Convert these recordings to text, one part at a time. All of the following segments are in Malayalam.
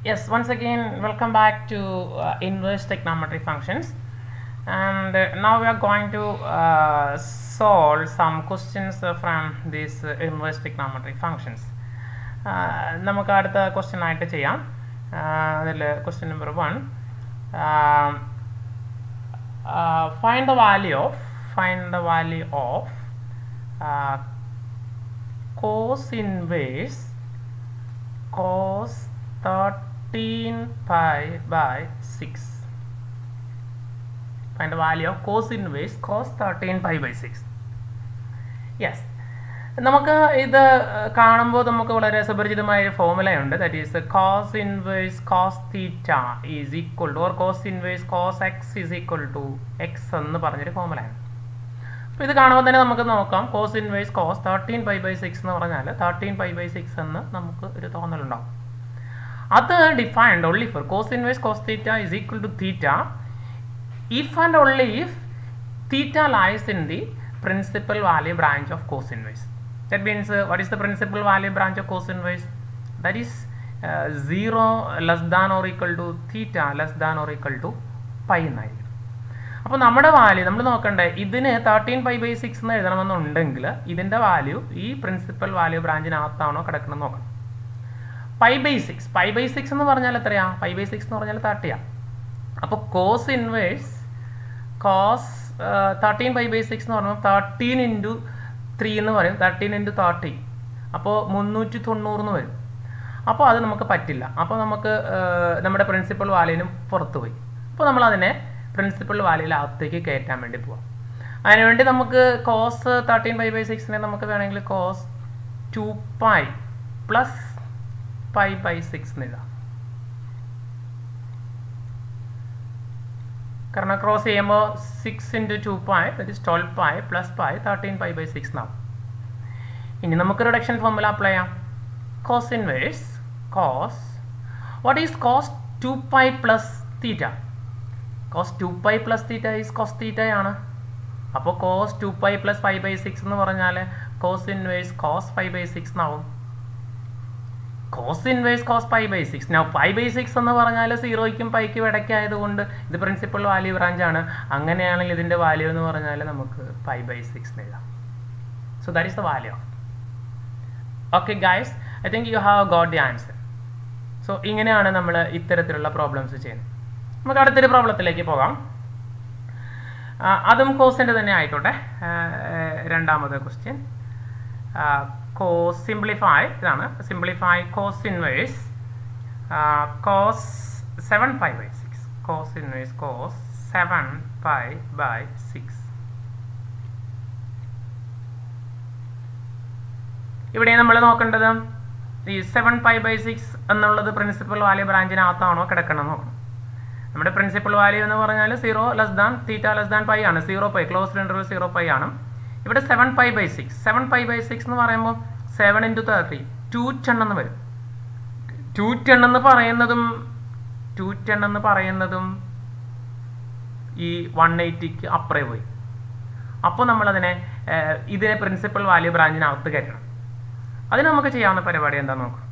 Yes, once again, welcome back to uh, inverse trigonometry functions. And uh, now we are going to uh, solve some questions uh, from these uh, inverse trigonometry functions. Uh, നമുക്ക് അടുത്ത ക്വസ്റ്റ്യൻ ആയിട്ട് ചെയ്യാം അതിൽ question number one find the value of find the value of cos inverse cos 13 pi by 6 find the value of cos inverse cos 13 pi by 6 yes നമുക്ക് ഇത് കാണുമ്പോൾ നമുക്ക് വളരെ സുപരിചിതമായ ഒരു ഫോമുലയുണ്ട് that is cos inverse cos theta is equal to or cos inverse cos x is equal to x എന്ന് പറഞ്ഞൊരു ഫോമുലയാണ് അപ്പോൾ ഇത് കാണുമ്പോൾ തന്നെ നമുക്ക് നോക്കാം cos inverse cos thirteen pi by six എന്ന് പറഞ്ഞാൽ തേർട്ടീൻ പൈ ബൈ സിക്സ് എന്ന് നമുക്ക് ഒരു തോന്നലുണ്ടാവും അത് defined only for cos inverse cos theta is equal to theta if and only if theta lies in the principal value branch of cos inverse that means what is the principal value branch of cos inverse that is zero less than or equal to theta less than or equal to pi എന്നായിരിക്കും അപ്പോൾ നമ്മുടെ വാല്യൂ നമ്മൾ നോക്കണ്ടേ ഇതിന് തേർട്ടീൻ പൈ ബൈ സിക്സ് എന്ന് എഴുതണമെന്നുണ്ടെങ്കിൽ ഇതിൻ്റെ വാല്യൂ ഈ പ്രിൻസിപ്പൽ വാല്യൂ ബ്രാഞ്ചിനകത്താണോ കിടക്കണമെന്ന് നോക്കണം pi by six pi by six എന്ന് പറഞ്ഞാൽ എത്രയാ പൈ ബൈ സിക്സ് എന്ന് പറഞ്ഞാൽ തേർട്ടിയാ അപ്പോൾ cos inverse cos thirteen pi by six എന്ന് പറയുമ്പോൾ തേർട്ടീൻ ഇൻറ്റു ത്രീ എന്ന് പറയും തേർട്ടീൻ ഇൻറ്റു തേർട്ടി അപ്പോൾ മുന്നൂറ്റി തൊണ്ണൂറിന് വരും അപ്പോൾ അത് നമുക്ക് പറ്റില്ല അപ്പോൾ നമുക്ക് നമ്മുടെ പ്രിൻസിപ്പൽ വാല്യൂനും പുറത്ത് പോയി അപ്പോൾ നമ്മളതിനെ പ്രിൻസിപ്പൽ വാല്യൂയിൽ അകത്തേക്ക് കയറ്റാൻ വേണ്ടി പോവാം അതിനുവേണ്ടി നമുക്ക് കോസ് തേർട്ടീൻ പൈ ബൈ സിക്സിനെ നമുക്ക് വേണമെങ്കിൽ cos two pi plus pi by six എഴുതാം കാരണം ക്രോസ് ചെയ്യുമ്പോൾ six into two pi that is twelve pi plus pi thirteen pi by six എന്നാവും ഇനി നമുക്ക് റിഡക്ഷൻ ഫോമുല അപ്ലൈ ചെയ്യാം cos inverse cos what is cos two pi plus theta cos two pi plus theta is cos തീറ്റയാണ് അപ്പോൾ cos two pi plus five by six എന്ന് പറഞ്ഞാൽ cos inverse cos five by six എന്നാവും cos inverse cos five by six now five by six എന്ന് പറഞ്ഞാൽ സീറോയ്ക്കും പൈക്കും ഇടയ്ക്കായതുകൊണ്ട് ഇത് പ്രിൻസിപ്പൽ വാല്യൂ ബ്രാഞ്ച് ആണ് അങ്ങനെയാണെങ്കിൽ ഇതിൻ്റെ വാല്യൂ എന്ന് പറഞ്ഞാൽ നമുക്ക് ഫൈവ് ബൈ സിക്സ് എഴുതാം so that is the value okay guys I think you have got the answer so ഇങ്ങനെയാണ് നമ്മൾ ഇത്തരത്തിലുള്ള പ്രോബ്ലംസ് ചെയ്യുന്നത് നമുക്ക് അടുത്തൊരു പ്രോബ്ലത്തിലേക്ക് പോകാം അതും കോസിൻ്റെ തന്നെ ആയിക്കോട്ടെ രണ്ടാമത്തെ ക്വസ്റ്റ്യൻ കോസ് സിംപ്ലിഫൈ ഇതാണ് simplify cos inverse cos seven pi by six cos inverse cos seven pi by six ഇവിടെ നമ്മൾ നോക്കേണ്ടത് ഈ സെവൻ പൈ ബൈ സിക്സ് എന്നുള്ളത് പ്രിൻസിപ്പൽ വാല്യൂ ബ്രാഞ്ചിനകത്താണോ കിടക്കണം നോക്കണം നമ്മുടെ പ്രിൻസിപ്പൽ വാല്യൂ എന്ന് പറഞ്ഞാൽ zero less than theta less than pi ആണ് zero pi close interval zero pi ആണ് ഇവിടെ seven pi by six seven pi by six എന്ന് പറയുമ്പോൾ seven into thirty two ten എന്ന് വരും ടു ടെൺ എന്ന് പറയുന്നതും ടു ടെൺ എന്ന് പറയുന്നതും ഈ വൺ എയ്റ്റിക്ക് അപ്പുറേ പോയി അപ്പോൾ നമ്മളതിനെ ഇതിനെ പ്രിൻസിപ്പൽ വാല്യൂ ബ്രാഞ്ചിനകത്ത് കയറ്റണം അതിന് നമുക്ക് ചെയ്യാവുന്ന പരിപാടി എന്താ നോക്കാം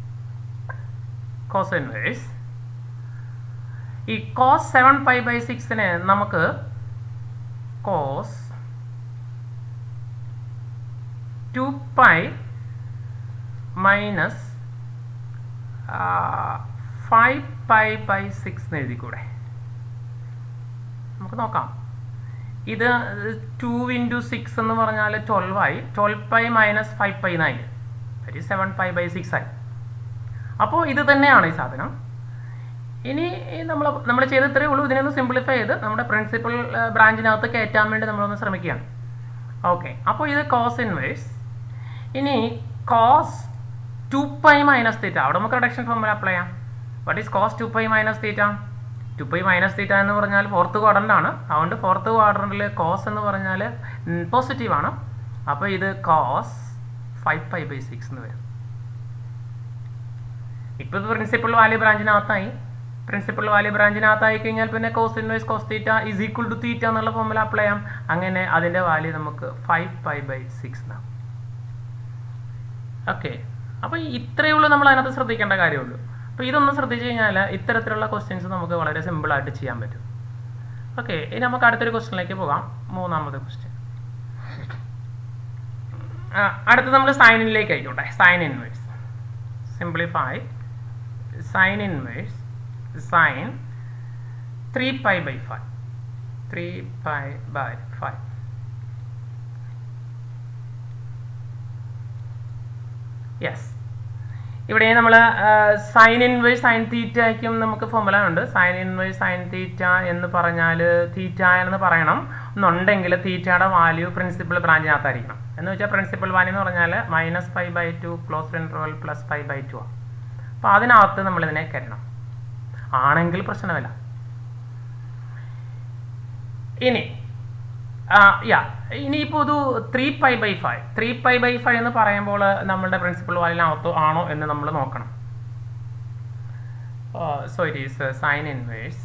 കോസ് ഇൻവേഴ്സ് ഈ കോസ് സെവൻ പൈ ബൈ സിക്സിന് നമുക്ക് cos two pi minus five pi by six എന്ന് എഴുതിക്കൂടെ നമുക്ക് നോക്കാം ഇത് ടു ഇൻറ്റു സിക്സ് എന്ന് പറഞ്ഞാൽ ട്വൽവ് ആയി twelve pi minus five pi എന്നായി that seven pi by six ആയി അപ്പോൾ ഇത് തന്നെയാണ് ഈ സാധനം ഇനി നമ്മൾ നമ്മൾ ചെയ്ത് ഇത്രയേ ഉള്ളൂ ഇതിനൊന്ന് സിംപ്ലിഫൈ ചെയ്ത് നമ്മുടെ പ്രിൻസിപ്പൽ ബ്രാഞ്ചിനകത്ത് കയറ്റാൻ വേണ്ടി നമ്മളൊന്ന് ശ്രമിക്കുകയാണ് ഓക്കെ അപ്പോൾ ഇത് കോസ് ഇൻവേഴ്സ് ഇനി cos two pi minus theta അവിടെ നമുക്ക് റിഡക്ഷൻ ഫോമുല അപ്ലൈ ചെയ്യാം what is cos two pi minus theta two pi minus theta എന്ന് പറഞ്ഞാൽ ഫോർത്ത് ക്വാഡ്രൻ്റ് ആണ് അതുകൊണ്ട് ഫോർത്ത് ക്വാഡ്രൻറ്റിൽ കോസ് എന്ന് പറഞ്ഞാൽ പോസിറ്റീവ് ആണ് അപ്പോൾ ഇത് cos five pi by six എന്ന് വരും ഇപ്പോൾ പ്രിൻസിപ്പൽ വാല്യൂ ബ്രാഞ്ചിനകത്തായി പ്രിൻസിപ്പൽ വാല്യൂ ബ്രാഞ്ചിനകത്തായി കഴിഞ്ഞാൽ പിന്നെ cos inverse cos theta is equal to theta എന്നുള്ള ഫോമുല അപ്ലൈ ചെയ്യാം അങ്ങനെ അതിൻ്റെ വാല്യൂ നമുക്ക് ഫൈവ് പൈ ബൈ സിക്സ് എന്നാവും ഓക്കെ അപ്പോൾ ഇത്രയേ ഉള്ളൂ നമ്മൾ അതിനകത്ത് ശ്രദ്ധിക്കേണ്ട കാര്യമുള്ളൂ അപ്പോൾ ഇതൊന്ന് ശ്രദ്ധിച്ചു കഴിഞ്ഞാൽ ഇത്തരത്തിലുള്ള ക്വസ്റ്റ്യൻസ് നമുക്ക് വളരെ സിമ്പിളായിട്ട് ചെയ്യാൻ പറ്റും ഓക്കെ ഇനി നമുക്ക് അടുത്തൊരു ക്വസ്റ്റ്യനിലേക്ക് പോകാം മൂന്നാമത്തെ ക്വസ്റ്റ്യൻ അടുത്ത് നമ്മൾ സൈനിലേക്ക് ആയിക്കോട്ടെ sine inverse simplify sine inverse sine three pi by five three pi by five yes ഇവിടെ നമ്മൾ സൈൻ ഇൻവേഴ്സ് സൈൻ തീറ്റയ്ക്കും നമുക്ക് ഫോമുല ഉണ്ട് സൈൻ ഇൻവേഴ്സ് സൈൻ തീറ്റ എന്ന് പറഞ്ഞാൽ തീറ്റ എന്ന് പറയണം എന്നുണ്ടെങ്കിൽ തീറ്റയുടെ വാല്യൂ പ്രിൻസിപ്പൽ ബ്രാഞ്ചിനകത്തായിരിക്കണം എന്ന് വെച്ചാൽ പ്രിൻസിപ്പൽ വാല്യൂ എന്ന് പറഞ്ഞാൽ minus five by two close interval plus five by two ആണ് അപ്പോൾ അതിനകത്ത് നമ്മളിതിനെ കയറ്റണം ആണെങ്കിൽ പ്രശ്നമില്ല ഇനി യാ ഇനിയിപ്പോൾ ഇത് three pi by five three pi by five എന്ന് പറയുമ്പോൾ നമ്മളുടെ പ്രിൻസിപ്പൽ വാല്യൂനകത്തോ ആണോ എന്ന് നമ്മൾ നോക്കണം so it is sine inverse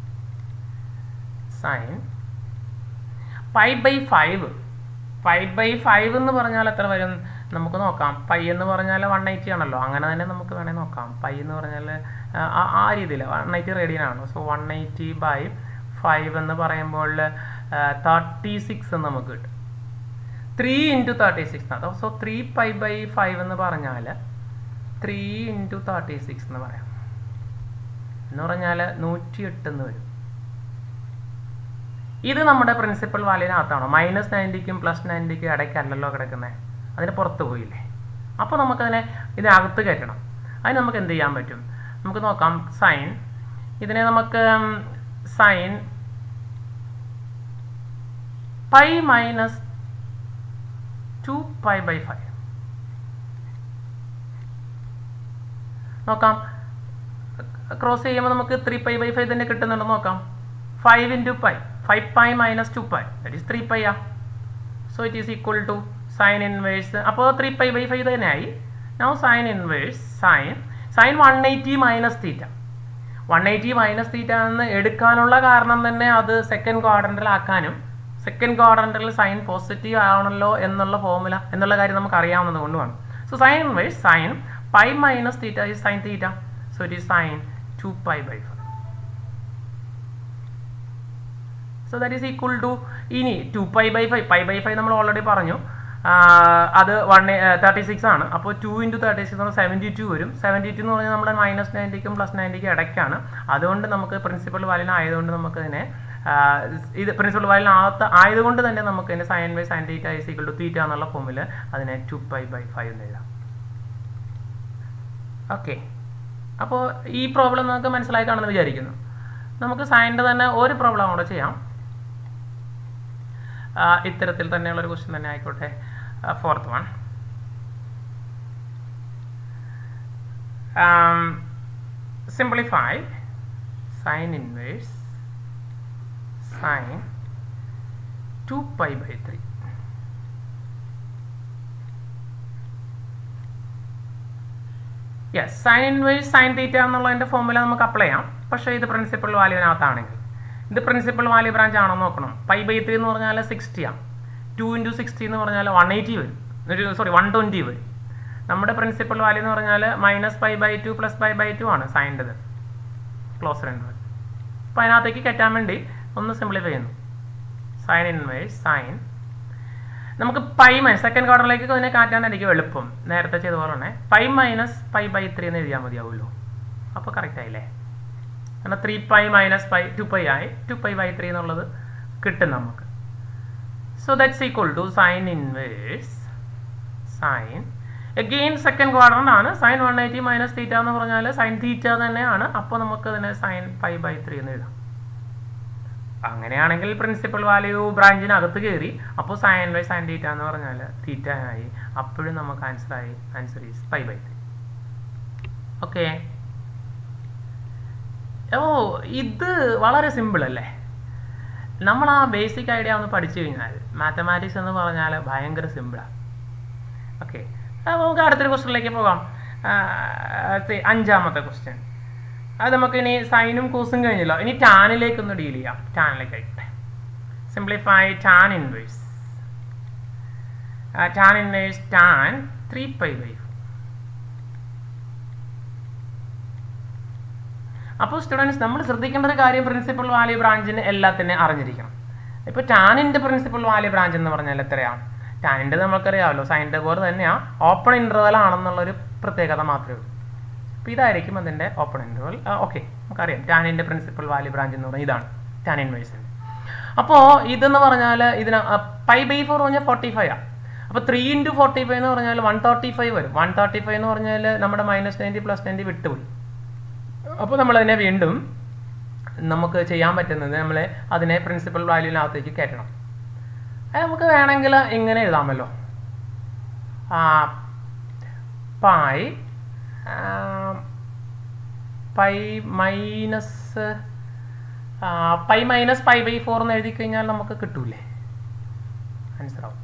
sine pi by five pi by five എന്ന് പറഞ്ഞാൽ എത്ര വരും നമുക്ക് നോക്കാം പൈ എന്ന് പറഞ്ഞാൽ വൺ എയ്റ്റി ആണല്ലോ അങ്ങനെ തന്നെ നമുക്ക് വേണേൽ നോക്കാം പൈ എന്ന് പറഞ്ഞാൽ ആ രീതിയിൽ വൺ എയ്റ്റി റേഡിയൻ ആണ് so one eighty by five എന്ന് പറയുമ്പോൾ തേർട്ടി സിക്സ് എന്ന് നമുക്ക് കിട്ടും ത്രീ ഇൻറ്റു തേർട്ടി സിക്സ് ആണ് so three pi by five എന്ന് പറഞ്ഞാൽ ത്രീ ഇൻറ്റു തേർട്ടി സിക്സ് എന്ന് പറയാം എന്ന് പറഞ്ഞാൽ നൂറ്റി എട്ട് എന്ന് വരും ഇത് നമ്മുടെ പ്രിൻസിപ്പൽ വാല്യൂവിനകത്താണോ മൈനസ് നയൻറ്റിക്കും പ്ലസ് നയൻറ്റിക്കും ഇടയ്ക്കല്ലല്ലോ കിടക്കുന്നത് അതിന് പുറത്ത് പോയില്ലേ അപ്പോൾ നമുക്കതിനെ ഇതിനകത്ത് കയറ്റണം അതിന് നമുക്ക് എന്ത് ചെയ്യാൻ പറ്റും നമുക്ക് നോക്കാം സൈൻ ഇതിനെ നമുക്ക് sine pi minus two pi by five നോക്കാം ക്രോസ് ചെയ്യുമ്പോൾ നമുക്ക് ത്രീ പൈ ബൈ ഫൈവ് തന്നെ കിട്ടുന്നുണ്ടോ നോക്കാം five into pi five pi minus two pi that is three pi ആ so it is equal to sine inverse അപ്പോൾ ത്രീ പൈ ബൈ ഫൈവ് തന്നെയായി now sine inverse sine sine one eighty minus theta one eighty minus theta എന്ന് എടുക്കാനുള്ള കാരണം തന്നെ അത് സെക്കൻഡ് ക്വാഡ്രൻറ്റിലാക്കാനും സെക്കൻഡ് ക്വാഡ്രൻറ്റിൽ സൈൻ പോസിറ്റീവ് ആവണമല്ലോ എന്നുള്ള ഫോമുല എന്നുള്ള കാര്യം നമുക്ക് അറിയാവുന്നത് കൊണ്ടുമാണ് so sine inverse sine pi minus theta is sine theta so it is sine two pi by five so that is equal to ഇനി two pi by five pi by five നമ്മൾ ഓൾറെഡി പറഞ്ഞു അത് വൺ തേർട്ടി സിക്സ് ആണ് അപ്പോൾ ടു ഇൻറ്റു തേർട്ടി സിക്സ് എന്ന് സെവൻറ്റി ടു വരും സെവൻറ്റി ടു എന്ന് പറഞ്ഞാൽ നമ്മുടെ മൈനസ് നയൻറ്റിക്കും പ്ലസ് നയൻറ്റിക്കും ഇടയ്ക്കാണ് അതുകൊണ്ട് നമുക്ക് പ്രിൻസിപ്പൽ വാല്യൂന് ആയതുകൊണ്ട് നമുക്ക് ഇതിനെ ഇത് പ്രിൻസിപ്പൽ വാല്യൂനകത്ത് ആയതുകൊണ്ട് തന്നെ നമുക്ക് ഇതിനെ sine by sine theta is equal to theta എന്നുള്ള ഫോമിൽ അതിനെ ടു പൈ ബൈ ഫൈവ് എന്ന് എഴുതാം ഓക്കെ അപ്പോൾ ഈ പ്രോബ്ലം നമുക്ക് മനസ്സിലായി കാണുമെന്ന് വിചാരിക്കുന്നു നമുക്ക് സൈൻ്റെ തന്നെ ഒരു പ്രോബ്ലം കൂടെ ചെയ്യാം ഇത്തരത്തിൽ തന്നെയുള്ളൊരു ക്വസ്റ്റ്യൻ തന്നെ ആയിക്കോട്ടെ fourth one simplify sine inverse sine two pi by three yes sine inverse sine theta എന്നുള്ളതിൻ്റെ ഫോമുല നമുക്ക് അപ്ലൈ ചെയ്യാം പക്ഷേ ഇത് പ്രിൻസിപ്പൽ വാല്യൂവിനകത്താണെങ്കിൽ ഇത് പ്രിൻസിപ്പൽ വാല്യൂ ബ്രാഞ്ച് ആണോ നോക്കണം പൈ ബൈ ത്രീ എന്ന് പറഞ്ഞാൽ സിക്സ്റ്റി ആണ് ടു ഇൻറ്റു സിക്സ്റ്റി എന്ന് പറഞ്ഞാൽ വൺ എയ്റ്റി വരും ഒരു സോറി വൺ ട്വൻറ്റി വരും നമ്മുടെ പ്രിൻസിപ്പൽ വാല്യൂ എന്ന് പറഞ്ഞാൽ minus five by two plus five by two ആണ് സൈൻ്റെത് ക്ലോസ് രണ്ട് അപ്പോൾ അതിനകത്തേക്ക് കയറ്റാൻ വേണ്ടി ഒന്ന് സിംപ്ലിഫൈ ചെയ്യുന്നു സൈൻ ഇൻവേഴ്സ് സൈൻ നമുക്ക് പൈ മൈനസ് സെക്കൻഡ് ക്വാർട്ടറിലേക്ക് അതിനെ കാറ്റാനായിരിക്കും എളുപ്പം നേരത്തെ ചെയ്ത പോലെ തന്നെ pi minus pi by three എന്ന് എഴുതിയാൽ മതിയാവുമല്ലോ അപ്പോൾ കറക്റ്റ് ആയില്ലേ കാരണം three pi minus pi two pi ആയി ടു പൈ ബൈ ത്രീ എന്നുള്ളത് കിട്ടും നമുക്ക് so that's equal to sine inverse sine again second quadrant ആണ് sine one eighty minus theta എന്ന് പറഞ്ഞാൽ സൈൻ തീറ്റ തന്നെയാണ് അപ്പോൾ നമുക്ക് അതിനെ സൈൻ ഫൈവ് ബൈ ത്രീ എന്ന് എഴുതാം അങ്ങനെയാണെങ്കിൽ പ്രിൻസിപ്പൽ വാല്യൂ ബ്രാഞ്ചിനകത്ത് കയറി അപ്പോൾ സൈൻ ബൈ സൈൻ തീറ്റ എന്ന് പറഞ്ഞാൽ തീറ്റ ആയി അപ്പോഴും നമുക്ക് ആൻസർ ആയി answer is five by three okay ഓ ഇത് വളരെ സിമ്പിൾ അല്ലേ നമ്മൾ ആ ബേസിക് ഐഡിയ ഒന്ന് പഠിച്ചു കഴിഞ്ഞാൽ മാത്തമാറ്റിക്സ് എന്ന് പറഞ്ഞാൽ ഭയങ്കര സിമ്പിളാണ് ഓക്കെ നമുക്ക് അടുത്തൊരു ക്വസ്റ്റ്യനിലേക്ക് പോകാം അഞ്ചാമത്തെ ക്വസ്റ്റ്യൻ അത് നമുക്ക് ഇനി സൈനും കോസും കഴിഞ്ഞല്ലോ ഇനി ടാനിലേക്ക് ഒന്ന് ഡീൽ ചെയ്യാം ടാനിലേക്ക് ആയിട്ടെ simplify tan inverse tan inverse tan three pi by അപ്പോൾ സ്റ്റുഡൻസ് നമ്മൾ ശ്രദ്ധിക്കേണ്ട ഒരു കാര്യം പ്രിൻസിപ്പൽ വാല്യൂ ബ്രാഞ്ചിന് എല്ലാത്തിനും അറിഞ്ഞിരിക്കണം ഇപ്പോൾ ടാനിൻ്റെ പ്രിൻസിപ്പൽ വാല്യൂ ബ്രാഞ്ച് എന്ന് പറഞ്ഞാൽ എത്രയാണ് ടാനിൻ്റെ നമുക്കറിയാമല്ലോ സൈൻ്റെ പോലെ തന്നെയാണ് ഓപ്പൺ ഇൻ്റർവൽ ആണെന്നുള്ളൊരു പ്രത്യേകത മാത്രമേ ഉള്ളൂ അപ്പോൾ ഇതായിരിക്കും അതിൻ്റെ ഓപ്പൺ ഇൻ്റർവൽ ഓക്കെ നമുക്കറിയാം ടാനിൻ്റെ പ്രിൻസിപ്പൽ വാല്യൂ ബ്രാഞ്ച് എന്ന് പറഞ്ഞാൽ ഇതാണ് ടാൻ ഇൻവേഴ്സിൻ്റെ അപ്പോൾ ഇതെന്ന് പറഞ്ഞാൽ ഇതിന് പൈ ബൈ ഫോർ പറഞ്ഞാൽ ഫോർട്ടി ഫൈവ് ആണ് അപ്പോൾ ത്രീ ഇൻറ്റു ഫോർട്ടി ഫൈവ് എന്ന് പറഞ്ഞാൽ വൺ തേർട്ടി ഫൈവ് വരും വൺ തേർട്ടി ഫൈവ് എന്ന് പറഞ്ഞാൽ നമ്മുടെ മൈനസ് നയൻറ്റി പ്ലസ് നയൻറ്റി വിട്ടുപോയി അപ്പോൾ നമ്മളതിനെ വീണ്ടും നമുക്ക് ചെയ്യാൻ പറ്റുന്നത് നമ്മൾ അതിനെ പ്രിൻസിപ്പൽ വാല്യൂവിനകത്തേക്ക് കയറ്റണം അത് നമുക്ക് വേണമെങ്കിൽ ഇങ്ങനെ എഴുതാമല്ലോ pi pi minus pi minus pi by four എന്ന് എഴുതി കഴിഞ്ഞാൽ നമുക്ക് കിട്ടൂലേ ആൻസർ ആവും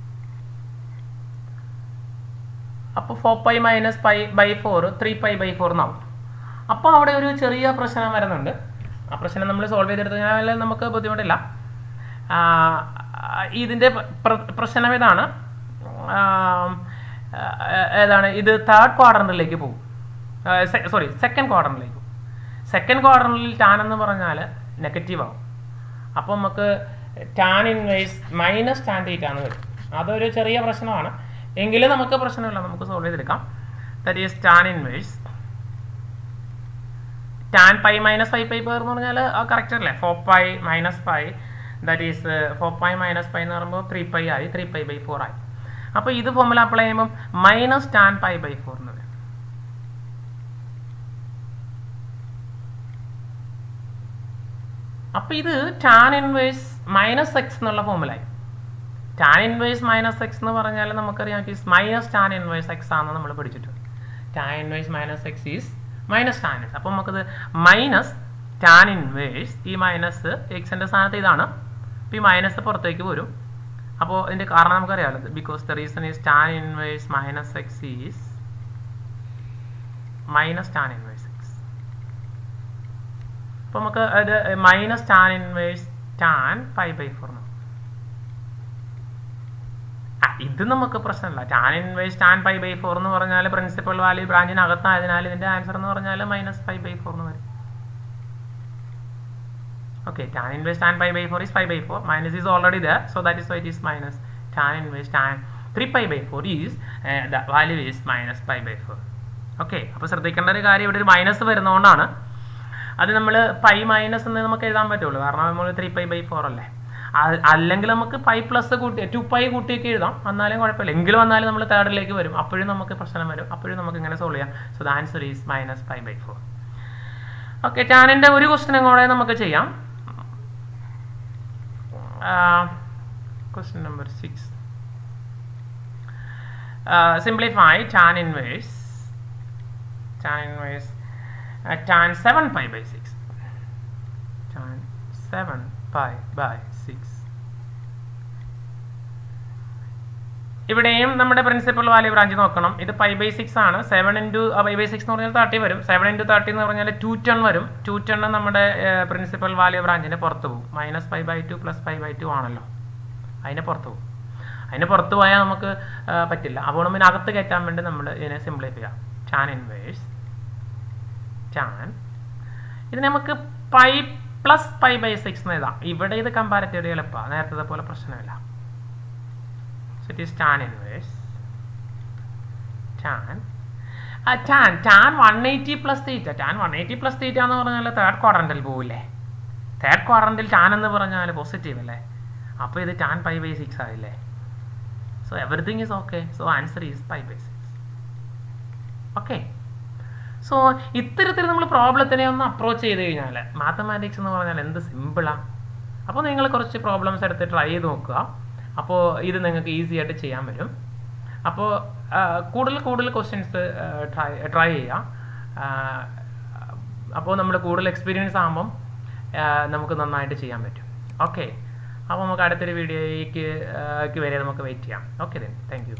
അപ്പോൾ four pi minus pi by four three pi by four എന്നാവും അപ്പോൾ അവിടെ ഒരു ചെറിയ പ്രശ്നം വരുന്നുണ്ട് ആ പ്രശ്നം നമ്മൾ സോൾവ് ചെയ്തെടുത്തു കഴിഞ്ഞാൽ നമുക്ക് ബുദ്ധിമുട്ടില്ല ഇതിൻ്റെ പ്രശ്നം ഇതാണ് ഏതാണ് ഇത് തേർഡ് ക്വാർട്ടറിലേക്ക് പോകും സോറി സെക്കൻഡ് ക്വാർട്ടറിലേക്ക് പോകും സെക്കൻഡ് ക്വാർട്ടറിൽ ടാൻ എന്ന് പറഞ്ഞാൽ നെഗറ്റീവ് ആവും അപ്പോൾ നമുക്ക് ടാൻ ഇൻവേഴ്സ് മൈനസ് ടാൻ തീറ്റാന്ന് വരും അതൊരു ചെറിയ പ്രശ്നമാണ് എങ്കിലും നമുക്ക് പ്രശ്നമില്ല നമുക്ക് സോൾവ് ചെയ്തെടുക്കാം that is tan inverse tan pi minus five pi എന്ന് പറഞ്ഞാൽ കറക്റ്റ് അല്ലേ four pi minus pi that is four pi minus pi എന്ന് പറയുമ്പോൾ ത്രീ പൈ ആയി ത്രീ പൈ ബൈ ഫോർ ആയി അപ്പോൾ ഇത് ഫോർമുല അപ്ലൈ ചെയ്യുമ്പോൾ minus tan pi by four എന്ന് വരും അപ്പോൾ ഇത് ടാൻ ഇൻവേഴ്സ് മൈനസ് എക്സ് എന്നുള്ള ഫോർമുലായി ടാൻ ഇൻവേഴ്സ് മൈനസ് എക്സ് എന്ന് പറഞ്ഞാൽ നമുക്കറിയാം is minus tan inverse x ആണെന്ന് നമ്മൾ പഠിച്ചിട്ടുണ്ട് tan inverse minus x is minus tan x അപ്പോൾ നമുക്കത് മൈനസ് ടാൻ ഇൻവേഴ്സ് ഈ മൈനസ് എക്സിൻ്റെ സ്ഥാനത്ത് ഇതാണ് അപ്പോൾ ഈ മൈനസ് പുറത്തേക്ക് വരും അപ്പോൾ ഇതിൻ്റെ കാരണം നമുക്കറിയാമല്ലോ because the reason is tan inverse minus x is minus tan inverse x അപ്പോൾ നമുക്ക് അത് minus tan inverse tan five by four ഇത് നമുക്ക് പ്രശ്നമില്ല tan inverse tan five by four എന്ന് പറഞ്ഞാൽ പ്രിൻസിപ്പൽ വാല്യൂ ബ്രാഞ്ചിനകത്തായതിനാൽ ഇതിൻ്റെ ആൻസർ എന്ന് പറഞ്ഞാൽ മൈനസ് ഫൈവ് ബൈ ഫോർ എന്ന് വരും okay tan inverse tan pi by 4 is pi by 4 minus is already there so that is why it is minus tan inverse tan 3 pi by 4 is uh, the value is minus pi by 4 okay അപ്പോൾ ശ്രദ്ധിക്കേണ്ട ഒരു കാര്യം ഇവിടെ ഒരു മൈനസ് വരുന്നതുകൊണ്ടാണ് അത് നമ്മൾ പൈ മൈനസ് എന്ന് നമുക്ക് എഴുതാൻ പറ്റുള്ളൂ കാരണം നമ്മൾ ത്രീ പൈ ബൈ ഫോർ അല്ലേ അല്ലെങ്കിൽ നമുക്ക് പൈ പ്ലസ് കൂട്ടി ടു പൈ കൂട്ടിയൊക്കെ എഴുതാം എന്നാലും കുഴപ്പമില്ല എങ്കിലും വന്നാലും നമ്മൾ തേർഡിലേക്ക് വരും അപ്പോഴും നമുക്ക് പ്രശ്നം വരും അപ്പോഴും നമുക്ക് ഇങ്ങനെ സോൾവ് ചെയ്യാം so the answer is minus pi by four okay ടാനിൻ്റെ ഒരു ക്വസ്റ്റിനും കൂടെ നമുക്ക് ചെയ്യാം Uh, question number 6 uh, simplify tan inverse tan inverse uh, tan 7 pi by 6 tan 7 pi by 6 ഇവിടെയും നമ്മുടെ പ്രിൻസിപ്പൽ വാല്യൂ ബ്രാഞ്ച് നോക്കണം ഇത് പൈ ബൈ സിക്സ് ആണ് seven into pi by six എന്ന് പറഞ്ഞാൽ തേർട്ടി വരും സെവൻ ഇൻറ്റു തേർട്ടി എന്ന് പറഞ്ഞാൽ ടു ടെൺ വരും ടു ടെൺ നമ്മുടെ പ്രിൻസിപ്പൽ വാല്യൂ ബ്രാഞ്ചിൻ്റെ പുറത്ത് പോകും minus five by two plus five by two ആണല്ലോ അതിന് പുറത്ത് പോകും അതിന് പുറത്ത് പോയാൽ നമുക്ക് പറ്റില്ല അപ്പോൾ നമ്മൾ അകത്ത് കയറ്റാൻ വേണ്ടി നമ്മൾ ഇതിനെ സിംപ്ലിഫൈ ചെയ്യാം ടാൻ ഇൻവേഴ്സ് ടാൻ ഇത് നമുക്ക് pi plus pi by six എന്ന് എഴുതാം ഇവിടെ ഇത് കമ്പാരിറ്റീവ് എളുപ്പമാണ് നേരത്തെ പോലെ പ്രശ്നമില്ല So it is tan inverse tan uh, tan tan 180 plus theta tan 180 plus theta എന്ന് പറഞ്ഞാൽ തേർഡ് ക്വാഡ്രന്റിൽ പോവില്ലേ തേർഡ് ക്വാഡ്രന്റിൽ ടാൻ എന്ന് പറഞ്ഞാൽ പോസിറ്റീവ് അല്ലേ അപ്പോൾ ഇത് ടാൻ പൈ ബൈ സിക്സ് ആയില്ലേ so everything is okay so answer is pi by six okay so ഇത്തരത്തിൽ നമ്മൾ പ്രോബ്ലത്തിനെ ഒന്ന് അപ്രോച്ച് ചെയ്ത് കഴിഞ്ഞാൽ മാത്തമാറ്റിക്സ് എന്ന് പറഞ്ഞാൽ എന്ത് സിമ്പിളാണ് അപ്പോൾ നിങ്ങൾ കുറച്ച് പ്രോബ്ലംസ് എടുത്ത് ട്രൈ ചെയ്ത് നോക്കുക അപ്പോൾ ഇത് നിങ്ങൾക്ക് ഈസി ആയിട്ട് ചെയ്യാൻ പറ്റും അപ്പോൾ കൂടുതൽ കൂടുതൽ ക്വസ്റ്റ്യൻസ് ട്രൈ ട്രൈ ചെയ്യാം അപ്പോൾ നമ്മൾ കൂടുതൽ എക്സ്പീരിയൻസ് ആകുമ്പം നമുക്ക് നന്നായിട്ട് ചെയ്യാൻ പറ്റും ഓക്കെ അപ്പോൾ നമുക്ക് അടുത്തൊരു വീഡിയോയ്ക്ക് വരെ നമുക്ക് വെയിറ്റ് ചെയ്യാം ഓക്കെ ദെൻ താങ്ക്